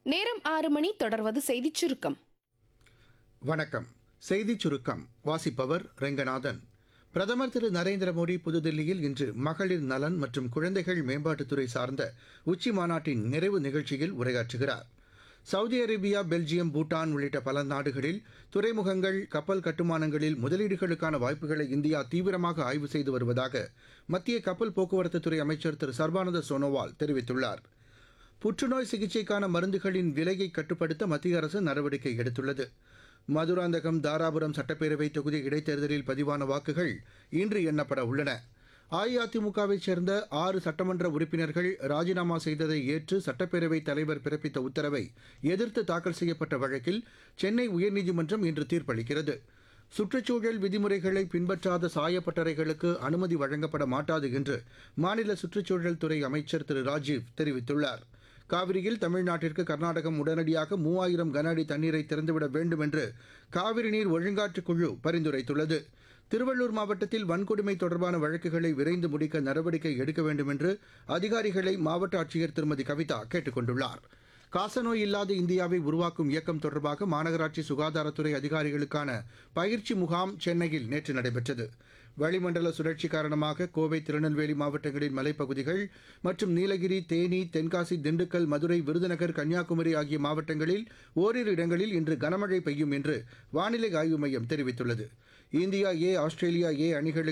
நேரம் ஆறு மணி தொடர்வது செய்திச் சுருக்கம் வணக்கம் செய்திச் சுருக்கம் வாசிப்பவர் ரெங்கநாதன் பிரதமர் திரு நரேந்திர மோடி புதுதில்லியில் இன்று மகளிர் நலன் மற்றும் குழந்தைகள் மேம்பாட்டுத்துறை சார்ந்த உச்சி மாநாட்டின் நிறைவு நிகழ்ச்சியில் உரையாற்றுகிறார் சவுதி அரேபியா பெல்ஜியம் பூட்டான் உள்ளிட்ட பல நாடுகளில் துறைமுகங்கள் கப்பல் கட்டுமானங்களில் முதலீடுகளுக்கான வாய்ப்புகளை இந்தியா தீவிரமாக ஆய்வு செய்து வருவதாக மத்திய கப்பல் போக்குவரத்துத்துறை அமைச்சர் திரு சர்பானந்த சோனோவால் தெரிவித்துள்ளார் புற்றுநோய் சிகிச்சைக்கான மருந்துகளின் விலையை கட்டுப்படுத்த மத்திய அரசு நடவடிக்கை எடுத்துள்ளது மதுராந்தகம் தாராபுரம் சட்டப்பேரவை தொகுதி இடைத்தேர்தலில் பதிவான வாக்குகள் இன்று எண்ணப்பட உள்ளன அஇஅதிமுகவைச் சேர்ந்த ஆறு சட்டமன்ற உறுப்பினர்கள் ராஜினாமா செய்ததை ஏற்று சட்டப்பேரவைத் தலைவர் பிறப்பித்த உத்தரவை எதிர்த்து தாக்கல் செய்யப்பட்ட வழக்கில் சென்னை உயர்நீதிமன்றம் இன்று தீர்ப்பளிக்கிறது சுற்றுச்சூழல் விதிமுறைகளை பின்பற்றாத சாயப்பட்டறைகளுக்கு அனுமதி வழங்கப்பட மாட்டாது என்று மாநில சுற்றுச்சூழல் துறை அமைச்சர் திரு ராஜீவ் தெரிவித்துள்ளார் காவிரியில் தமிழ்நாட்டிற்கு கர்நாடகம் உடனடியாக மூவாயிரம் கன அடி தண்ணீரை திறந்துவிட வேண்டும் என்று காவிரி நீர் ஒழுங்காற்றுக் குழு பரிந்துரைத்துள்ளது திருவள்ளூர் மாவட்டத்தில் வன்கொடுமை தொடர்பான வழக்குகளை விரைந்து முடிக்க நடவடிக்கை எடுக்க வேண்டும் என்று அதிகாரிகளை மாவட்ட ஆட்சியர் திருமதி கவிதா கேட்டுக் கொண்டுள்ளார் காசநோய் இல்லாத இந்தியாவை உருவாக்கும் இயக்கம் தொடர்பாக மாநகராட்சி சுகாதாரத்துறை அதிகாரிகளுக்கான பயிற்சி முகாம் சென்னையில் நேற்று நடைபெற்றது வளிமண்டல சுழற்சி காரணமாக கோவை திருநெல்வேலி மாவட்டங்களின் மலைப்பகுதிகள் மற்றும் நீலகிரி தேனி தென்காசி திண்டுக்கல் மதுரை விருதுநகர் கன்னியாகுமரி ஆகிய மாவட்டங்களில் ஓரிரு இடங்களில் இன்று கனமழை பெய்யும் என்று வானிலை ஆய்வு மையம் தெரிவித்துள்ளது இந்தியா ஏ ஆஸ்திரேலியா ஏ அணிகளுக்கு